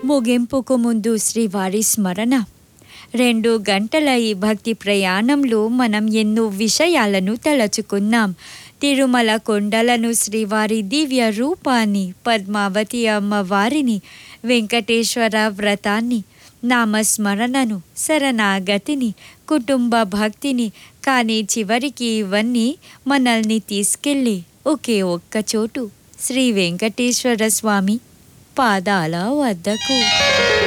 ముగింపుకు ముందు శ్రీవారి స్మరణ రెండు గంటల ఈ భక్తి ప్రయాణంలో మనం ఎన్నో విషయాలను తలచుకున్నాం తిరుమల కొండలను శ్రీవారి దివ్య రూపాన్ని పద్మావతి అమ్మవారిని వెంకటేశ్వర వ్రతాన్ని నామస్మరణను శరణాగతిని కుటుంబ భక్తిని కానీ చివరికి ఇవన్నీ మనల్ని తీసుకెళ్ళి ఒకే ఒక్క చోటు శ్రీ వెంకటేశ్వర స్వామి పాదాల వద్దకు